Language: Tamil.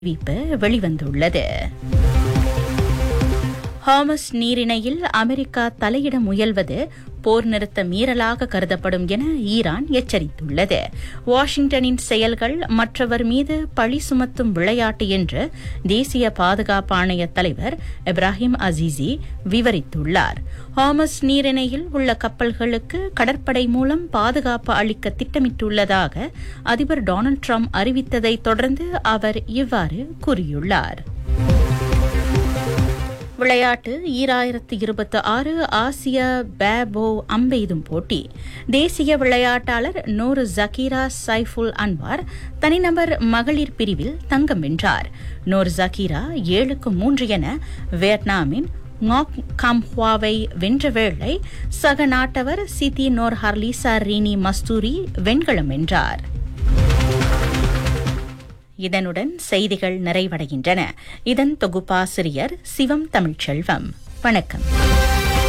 அறிவிப்பு வெளிவந்துள்ளது ஹாமஸ் நீரிணையில் அமெரிக்கா தலையிட முயல்வது போர் நிறுத்த மீறலாக கருதப்படும் என ஈரான் எச்சரித்துள்ளது வாஷிங்டனின் செயல்கள் மற்றவர் மீது பழி சுமத்தும் விளையாட்டு என்று தேசிய பாதுகாப்பு ஆணைய தலைவர் இப்ராஹிம் அசீசி விவரித்துள்ளார் ஹாமஸ் நீரிணையில் உள்ள கப்பல்களுக்கு கடற்படை மூலம் பாதுகாப்பு அளிக்க திட்டமிட்டுள்ளதாக அதிபர் டொனால்டு ட்ரம்ப் அறிவித்ததை தொடர்ந்து அவர் இவ்வாறு கூறியுள்ளார் விளையாட்டு ஈராயிரத்து இருபத்தி ஆறு ஆசிய பேபோ அம்பெய்தும் போட்டி தேசிய விளையாட்டாளர் நூறு ஜக்கீரா சைஃபுல் அன்வார் தனிநபர் மகளிர் பிரிவில் தங்கம் வென்றார் நூர் ஜக்கீரா ஏழுக்கு மூன்று என வியட்நாமின் ngok கம்ஹுவாவை வென்ற வேளை சக நாட்டவர் சிதி நோர் ஹர்லிசா ரீனி மஸ்தூரி வெண்கலம் வென்றார் இதனுடன் செய்திகள் நிறைவடைகின்றன இதன் தொகுப்பாசிரியர் சிவம் தமிழ்ச்செல்வம் வணக்கம்